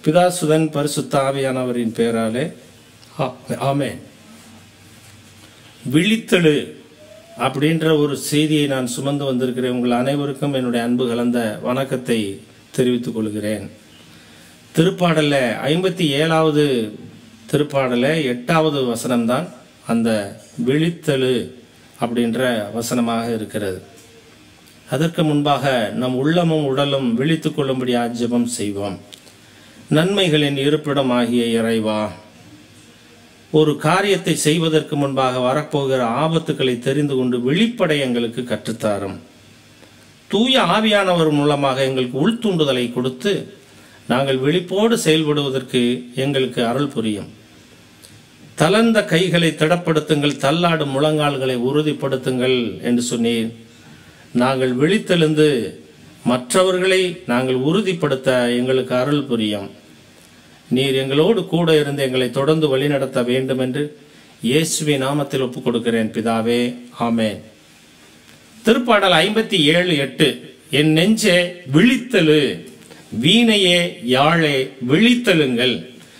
பிதாசுதன் பரிசுத்த ஆவியானவரின் பெயராலே ஆ- ஆமென் விழித்தெழு அப்படின்ற ஒரு செய்தியை நான் சுமந்து வந்திருக்கிறேன் உங்கள் அனைவருக்கும் என்னுடைய அன்பு கலந்த வணக்கத்தை தெரிவித்துக் கொள்கிறேன் திருப்பாடல்ல ஐம்பத்தி ஏழாவது திருப்பாடல எட்டாவது வசனம்தான் அந்த விழித்தெழு அப்படின்ற வசனமாக இருக்கிறது அதற்கு முன்பாக நம் உள்ளமும் உடலும் விழித்துக் கொள்ளும்படி ஜெபம் செய்வோம் நன்மைகளின் இருப்பிடம் ஆகிய இறைவா ஒரு காரியத்தை செய்வதற்கு முன்பாக வரப்போகிற ஆபத்துக்களை தெரிந்து கொண்டு வெளிப்படை எங்களுக்கு கற்றுத்தாரும் தூய ஆவியானவர் மூலமாக எங்களுக்கு உள்தூண்டுதலை கொடுத்து நாங்கள் விழிப்போடு செயல்படுவதற்கு எங்களுக்கு அருள் புரியும் தளர்ந்த கைகளை திடப்படுத்துங்கள் தள்ளாடும் முழங்கால்களை உறுதிப்படுத்துங்கள் என்று சொன்னீர் நாங்கள் விழித்தெழுந்து மற்றவர்களை நாங்கள் உறுதிப்படுத்த எங்களுக்கு அருள் புரியும் நீர் எங்களோடு கூட இருந்து எங்களை தொடர்ந்து வழிநடத்த வேண்டும் என்று இயேசுவின் நாமத்தில் ஒப்புக் கொடுக்கிறேன் பிதாவே ஆமென் திருப்பாடல் ஐம்பத்தி ஏழு எட்டு என் நெஞ்சே விழித்தலு வீணையே யாழே விழித்தலுங்கள்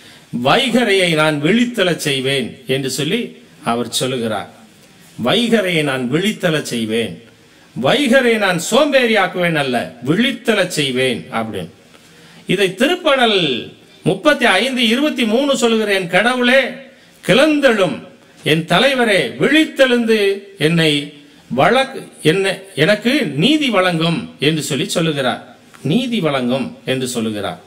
வைகரையை நான் விழித்தலச் செய்வேன் என்று சொல்லி அவர் சொல்லுகிறார் வைகரையை நான் விழித்தலச் செய்வேன் வைகரை நான் சோம்பேறியாக்குவேன் அல்ல விழித்தலச் செய்வேன் அப்படின்னு இதை திருப்பாடல் முப்பத்தி ஐந்து இருபத்தி மூணு சொல்லுகிறேன் கடவுளே கிளந்தெழும் என் தலைவரே விழித்தெழுந்து என்னை வழக்கு என்ன எனக்கு நீதி வழங்கும் என்று சொல்லி சொல்லுகிறார் நீதி வழங்கும் என்று சொல்லுகிறார்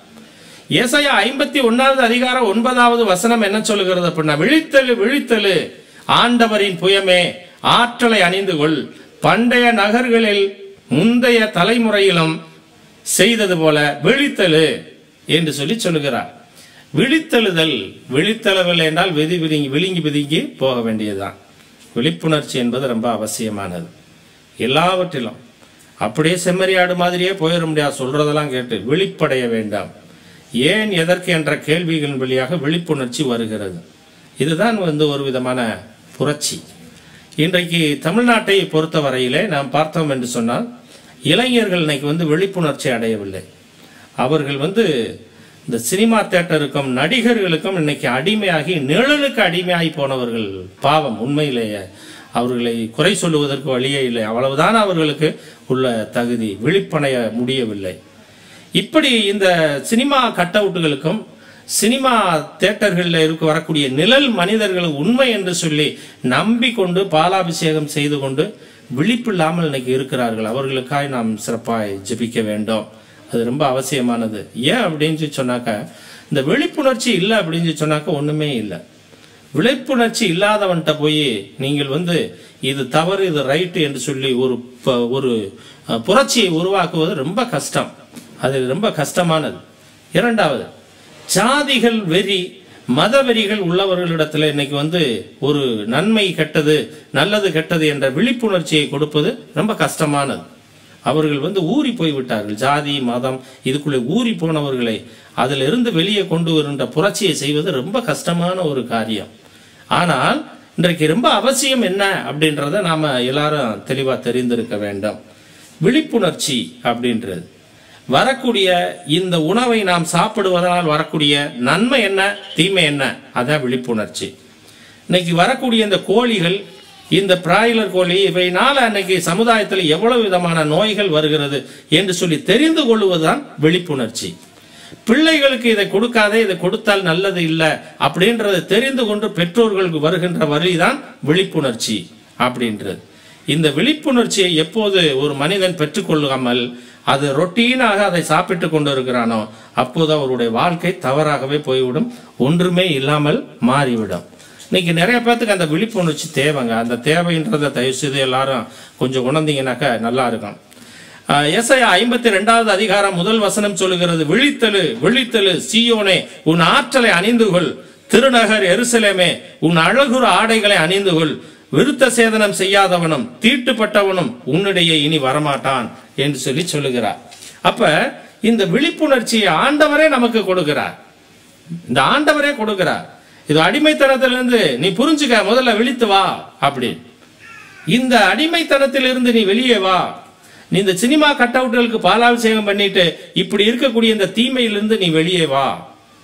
ஏசாயா ஐம்பத்தி ஒன்னாவது அதிகாரம் ஒன்பதாவது வசனம் என்ன சொல்லுகிறது அப்படின்னா விழித்தலு விழித்தலு ஆண்டவரின் புயமே ஆற்றலை அணிந்து கொள் பண்டைய நகர்களில் முந்தைய தலைமுறையிலும் செய்தது போல விழித்தலு என்று சொல்லி சொல்லுகிறார் விழித்தெழுதல் விழித்தளவில் என்றால் வெதி விழுங்கி விழுங்கி விதுங்கி போக வேண்டியதுதான் விழிப்புணர்ச்சி என்பது ரொம்ப அவசியமானது எல்லாவற்றிலும் அப்படியே செம்மறியாடு மாதிரியே போயிட முடியாது சொல்றதெல்லாம் கேட்டு விழிப்படைய வேண்டாம் ஏன் எதற்கு என்ற கேள்விகளின் வழியாக விழிப்புணர்ச்சி வருகிறது இதுதான் வந்து ஒரு விதமான புரட்சி இன்றைக்கு தமிழ்நாட்டை பொறுத்த வரையிலே நாம் பார்த்தோம் என்று சொன்னால் இளைஞர்கள் இன்னைக்கு வந்து விழிப்புணர்ச்சி அடையவில்லை அவர்கள் வந்து இந்த சினிமா தேட்டருக்கும் நடிகர்களுக்கும் இன்னைக்கு அடிமையாகி நிழலுக்கு அடிமையாகி போனவர்கள் பாவம் உண்மையிலேயே அவர்களை குறை சொல்லுவதற்கு வழியே இல்லை அவ்வளவுதான் அவர்களுக்கு உள்ள தகுதி விழிப்படைய முடியவில்லை இப்படி இந்த சினிமா கட் அவுட்டுகளுக்கும் சினிமா தேட்டர்களில் இருக்க வரக்கூடிய நிழல் மனிதர்கள் உண்மை என்று சொல்லி நம்பிக்கொண்டு பாலாபிஷேகம் செய்து கொண்டு விழிப்பில்லாமல் இன்னைக்கு இருக்கிறார்கள் அவர்களுக்காய் நாம் சிறப்பாய் ஜெபிக்க வேண்டும் அது ரொம்ப அவசியமானது ஏன் அப்படின்னு சொல்லி சொன்னாக்கா இந்த விழிப்புணர்ச்சி இல்லை அப்படின்னு சொல்லி சொன்னாக்கா ஒண்ணுமே இல்லை விழிப்புணர்ச்சி இல்லாதவன்கிட்ட போய் நீங்கள் வந்து இது தவறு இது ரைட்டு என்று சொல்லி ஒரு ப- ஒரு அஹ், புரட்சியை உருவாக்குவது ரொம்ப கஷ்டம் அது ரொம்ப கஷ்டமானது இரண்டாவது ஜாதிகள் வெறி மத வெறிகள் உள்ளவர்களிடத்துல இன்னைக்கு வந்து ஒரு நன்மை கெட்டது நல்லது கெட்டது என்ற விழிப்புணர்ச்சியை கொடுப்பது ரொம்ப கஷ்டமானது அவர்கள் வந்து ஊறி போய் விட்டார்கள் ஜாதி மதம் இதுக்குள்ளே ஊறி போனவர்களை அதிலிருந்து வெளியே கொண்டு வருகின்ற புரட்சியை செய்வது ரொம்ப கஷ்டமான ஒரு காரியம் ஆனால் இன்றைக்கு ரொம்ப அவசியம் என்ன அப்படின்றத நாம எல்லாரும் தெளிவா தெரிந்திருக்க வேண்டும் விழிப்புணர்ச்சி அப்படின்றது வரக்கூடிய இந்த உணவை நாம் சாப்பிடுவதனால் வரக்கூடிய நன்மை என்ன தீமை என்ன அதான் விழிப்புணர்ச்சி இன்னைக்கு வரக்கூடிய இந்த கோழிகள் இந்த பிராய்லர் கோழி இவையினால அன்னைக்கு சமுதாயத்தில் எவ்வளவு விதமான நோய்கள் வருகிறது என்று சொல்லி தெரிந்து கொள்வதுதான் விழிப்புணர்ச்சி பிள்ளைகளுக்கு இதை கொடுக்காதே இதை கொடுத்தால் நல்லது இல்லை அப்படின்றத தெரிந்து கொண்டு பெற்றோர்களுக்கு வருகின்ற வழிதான் விழிப்புணர்ச்சி அப்படின்றது இந்த விழிப்புணர்ச்சியை எப்போது ஒரு மனிதன் பெற்றுக்கொள்ளாமல் அது ரொட்டீனாக அதை சாப்பிட்டு கொண்டு இருக்கிறானோ அப்போது அவருடைய வாழ்க்கை தவறாகவே போய்விடும் ஒன்றுமே இல்லாமல் மாறிவிடும் இன்னைக்கு நிறைய பேர்த்துக்கு அந்த விழிப்புணர்ச்சி தேவைங்க அந்த தேவைன்றதை தயவு செய்து எல்லாரும் கொஞ்சம் உணர்ந்தீங்கன்னாக்கா நல்லா இருக்கும் எஸ்ஐ ஐம்பத்தி ரெண்டாவது அதிகாரம் முதல் வசனம் சொல்லுகிறது விழித்தலு விழித்தலு சீயோனே உன் ஆற்றலை அணிந்து கொள் திருநகர் எருசலேமே உன் அழகுற ஆடைகளை அணிந்து கொள் விருத்த சேதனம் செய்யாதவனும் தீட்டுப்பட்டவனும் உன்னிடையே இனி வரமாட்டான் என்று சொல்லி சொல்லுகிறார் அப்ப இந்த விழிப்புணர்ச்சியை ஆண்டவரே நமக்கு கொடுக்கிறார் இந்த ஆண்டவரே கொடுக்கிறார் இது அடிமைத்தனத்திலிருந்து நீ புரிஞ்சுக்க முதல்ல விழித்து வா அப்படி இந்த அடிமைத்தனத்திலிருந்து நீ வெளியே வா நீ இந்த சினிமா கட் அவுட்களுக்கு பாலாபிஷேகம் பண்ணிட்டு இப்படி இருக்கக்கூடிய இந்த தீமையிலிருந்து நீ வெளியே வா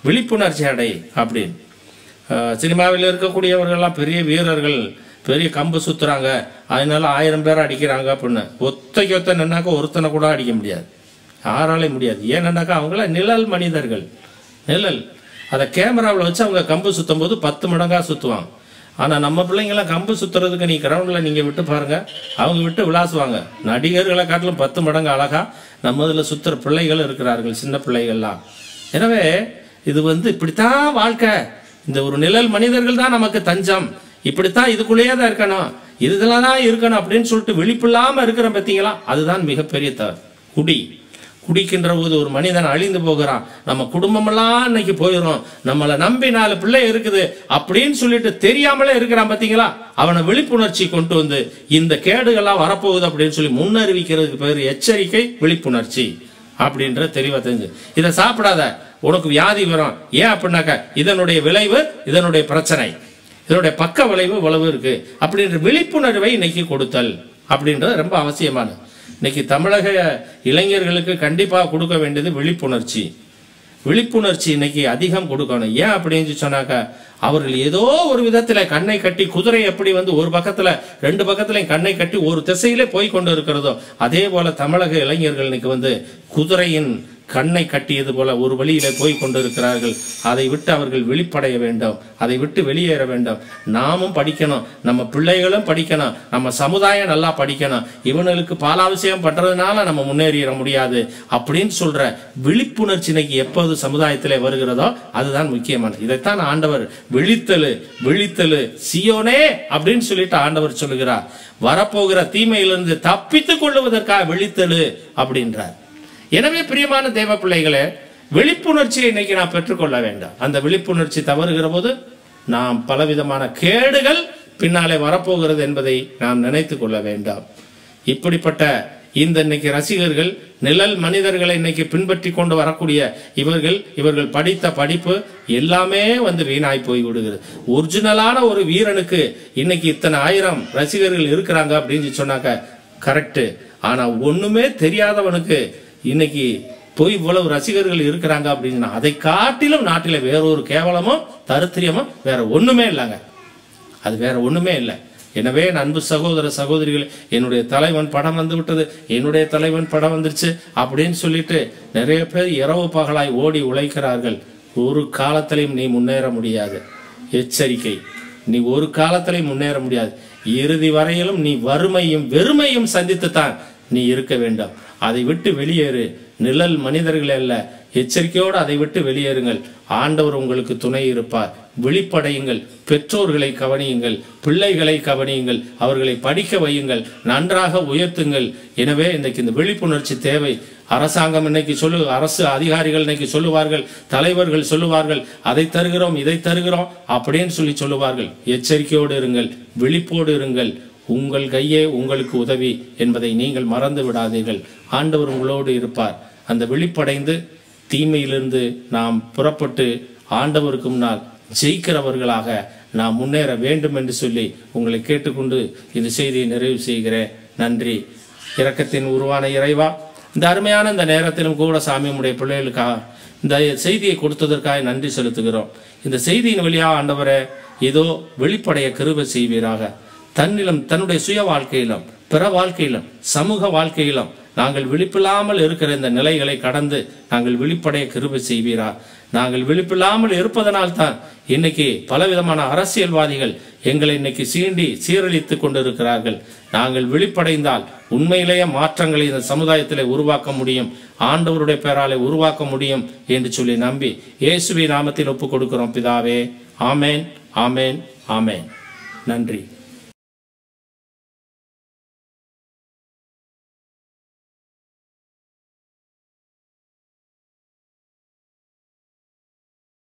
விழிப்புணர்ச்சி அடை அப்படின்னு அஹ், சினிமாவில் இருக்கக்கூடியவர்கள்லாம் பெரிய வீரர்கள் பெரிய கம்பு சுத்துறாங்க அதனால ஆயிரம் பேர் அடிக்கிறாங்க அப்படின்னு ஒத்தைக்கு ஒத்த நின்னாக்கா ஒருத்தனை கூட அடிக்க முடியாது யாராலையும் முடியாது ஏன்னாக்கா அவங்கள நிழல் மனிதர்கள் நிழல் அதை கேமராவில் வச்சு அவங்க கம்பு சுத்தும் போது பத்து மடங்கா சுத்துவாங்க ஆனா நம்ம பிள்ளைங்களாம் கம்பு சுத்துறதுக்கு நீ கிரவுண்ட்ல நீங்க விட்டு பாருங்க அவங்க விட்டு விளாசுவாங்க நடிகர்களை காட்டிலும் பத்து மடங்கு அழகா நம்ம இதுல சுத்துற பிள்ளைகள் இருக்கிறார்கள் சின்ன பிள்ளைகள்லாம் எனவே இது வந்து இப்படித்தான் வாழ்க்கை இந்த ஒரு நிழல் மனிதர்கள் தான் நமக்கு தஞ்சம் இப்படித்தான் இதுக்குள்ளேயே தான் இருக்கணும் இதுல தான் இருக்கணும் அப்படின்னு சொல்லிட்டு விழிப்பில்லாம இருக்கிற பார்த்தீங்களா அதுதான் மிகப்பெரிய தவறு குடி குடிக்கின்ற போது ஒரு மனிதன் அழிந்து போகிறான் நம்ம குடும்பமெல்லாம் இன்னைக்கு போயிடும் நம்மளை நம்பி நாலு பிள்ளை இருக்குது அப்படின்னு சொல்லிட்டு தெரியாமலே இருக்கிறான் பாத்தீங்களா அவனை விழிப்புணர்ச்சி கொண்டு வந்து இந்த கேடுகள்லாம் வரப்போகுது அப்படின்னு சொல்லி முன்னறிவிக்கிறதுக்கு பேர் எச்சரிக்கை விழிப்புணர்ச்சி அப்படின்ற தெளிவா தெரிஞ்சு இதை சாப்பிடாத உனக்கு வியாதி வரும் ஏன் அப்படின்னாக்க இதனுடைய விளைவு இதனுடைய பிரச்சனை இதனுடைய பக்க விளைவு இவ்வளவு இருக்கு அப்படின்ற விழிப்புணர்வை இன்னைக்கு கொடுத்தல் அப்படின்றது ரொம்ப அவசியமானது இன்னைக்கு தமிழக இளைஞர்களுக்கு கண்டிப்பா கொடுக்க வேண்டியது விழிப்புணர்ச்சி விழிப்புணர்ச்சி இன்னைக்கு அதிகம் கொடுக்கணும் ஏன் அப்படின்னு சொன்னாக்கா அவர்கள் ஏதோ ஒரு விதத்துல கண்ணை கட்டி குதிரை எப்படி வந்து ஒரு பக்கத்துல ரெண்டு பக்கத்துலயும் கண்ணை கட்டி ஒரு திசையிலே போய் கொண்டு இருக்கிறதோ அதே போல தமிழக இளைஞர்கள் இன்னைக்கு வந்து குதிரையின் கண்ணை கட்டியது போல ஒரு வழியில போய் கொண்டிருக்கிறார்கள் அதை விட்டு அவர்கள் வெளிப்படைய வேண்டும் அதை விட்டு வெளியேற வேண்டும் நாமும் படிக்கணும் நம்ம பிள்ளைகளும் படிக்கணும் நம்ம சமுதாயம் நல்லா படிக்கணும் இவனுக்கு பாலாபிஷேகம் பண்றதுனால நம்ம முன்னேறிட முடியாது அப்படின்னு சொல்ற விழிப்புணர்ச்சி இன்னைக்கு எப்போது சமுதாயத்திலே வருகிறதோ அதுதான் முக்கியமானது இதைத்தான் ஆண்டவர் விழித்தலு விழித்தலு சியோனே அப்படின்னு சொல்லிட்டு ஆண்டவர் சொல்லுகிறார் வரப்போகிற தீமையிலிருந்து தப்பித்துக் கொள்ளுவதற்காக விழித்தலு அப்படின்றார் எனவே பிரியமான தேவ பிள்ளைகளே விழிப்புணர்ச்சியை இன்னைக்கு நாம் பெற்றுக்கொள்ள வேண்டாம் அந்த விழிப்புணர்ச்சி தவறுகிற போது நாம் பலவிதமான கேடுகள் பின்னாலே வரப்போகிறது என்பதை நாம் நினைத்துக் கொள்ள வேண்டாம் இப்படிப்பட்ட இந்த இன்னைக்கு ரசிகர்கள் நிழல் மனிதர்களை இன்னைக்கு பின்பற்றி கொண்டு வரக்கூடிய இவர்கள் இவர்கள் படித்த படிப்பு எல்லாமே வந்து வீணாய் போய் விடுகிறது ஒரிஜினலான ஒரு வீரனுக்கு இன்னைக்கு இத்தனை ஆயிரம் ரசிகர்கள் இருக்கிறாங்க அப்படின்னு சொன்னாக்க கரெக்ட் ஆனா ஒண்ணுமே தெரியாதவனுக்கு இன்னைக்கு போய் இவ்வளவு ரசிகர்கள் இருக்கிறாங்க அப்படின்னா அதை காட்டிலும் நாட்டில வேற ஒரு கேவலமும் தருத்திரியமும் வேற ஒண்ணுமே இல்லைங்க அது வேற ஒண்ணுமே இல்லை எனவே என் அன்பு சகோதர சகோதரிகள் என்னுடைய தலைவன் படம் வந்து விட்டது என்னுடைய தலைவன் படம் வந்துருச்சு அப்படின்னு சொல்லிட்டு நிறைய பேர் இரவு பகலாய் ஓடி உழைக்கிறார்கள் ஒரு காலத்திலையும் நீ முன்னேற முடியாது எச்சரிக்கை நீ ஒரு காலத்திலையும் முன்னேற முடியாது இறுதி வரையிலும் நீ வறுமையும் வெறுமையும் சந்தித்துத்தான் நீ இருக்க வேண்டும் அதை விட்டு வெளியேறு நிழல் மனிதர்கள் அல்ல எச்சரிக்கையோடு அதை விட்டு வெளியேறுங்கள் ஆண்டவர் உங்களுக்கு துணை இருப்பார் விழிப்படையுங்கள் பெற்றோர்களை கவனியுங்கள் பிள்ளைகளை கவனியுங்கள் அவர்களை படிக்க வையுங்கள் நன்றாக உயர்த்துங்கள் எனவே இன்னைக்கு இந்த விழிப்புணர்ச்சி தேவை அரசாங்கம் இன்னைக்கு சொல்லு அரசு அதிகாரிகள் இன்னைக்கு சொல்லுவார்கள் தலைவர்கள் சொல்லுவார்கள் அதை தருகிறோம் இதை தருகிறோம் அப்படின்னு சொல்லி சொல்லுவார்கள் எச்சரிக்கையோடு இருங்கள் விழிப்போடு இருங்கள் உங்கள் கையே உங்களுக்கு உதவி என்பதை நீங்கள் மறந்து விடாதீர்கள் ஆண்டவர் உங்களோடு இருப்பார் அந்த விழிப்படைந்து தீமையிலிருந்து நாம் புறப்பட்டு ஆண்டவருக்கு முன்னால் ஜெயிக்கிறவர்களாக நாம் முன்னேற வேண்டும் என்று சொல்லி உங்களை கேட்டுக்கொண்டு இந்த செய்தியை நிறைவு செய்கிறேன் நன்றி இரக்கத்தின் உருவான இறைவா இந்த அருமையான இந்த நேரத்திலும் கூட சாமி உடைய பிள்ளைகளுக்காக இந்த செய்தியை கொடுத்ததற்காக நன்றி செலுத்துகிறோம் இந்த செய்தியின் வழியா ஆண்டவரே இதோ வெளிப்படைய கிருபை செய்வீராக தன்னிலும் தன்னுடைய சுய வாழ்க்கையிலும் பிற வாழ்க்கையிலும் சமூக வாழ்க்கையிலும் நாங்கள் விழிப்பில்லாமல் இருக்கிற இந்த நிலைகளை கடந்து நாங்கள் விழிப்படைய கிருபை செய்வீரா நாங்கள் விழிப்பில்லாமல் இருப்பதனால் தான் இன்னைக்கு பலவிதமான அரசியல்வாதிகள் எங்களை இன்னைக்கு சீண்டி சீரழித்துக் கொண்டிருக்கிறார்கள் நாங்கள் விழிப்படைந்தால் உண்மையிலேயே மாற்றங்களை இந்த சமுதாயத்திலே உருவாக்க முடியும் ஆண்டவருடைய பெயராலே உருவாக்க முடியும் என்று சொல்லி நம்பி இயேசுவி நாமத்தில் ஒப்புக் கொடுக்கிறோம் பிதாவே ஆமேன் ஆமேன் ஆமேன் நன்றி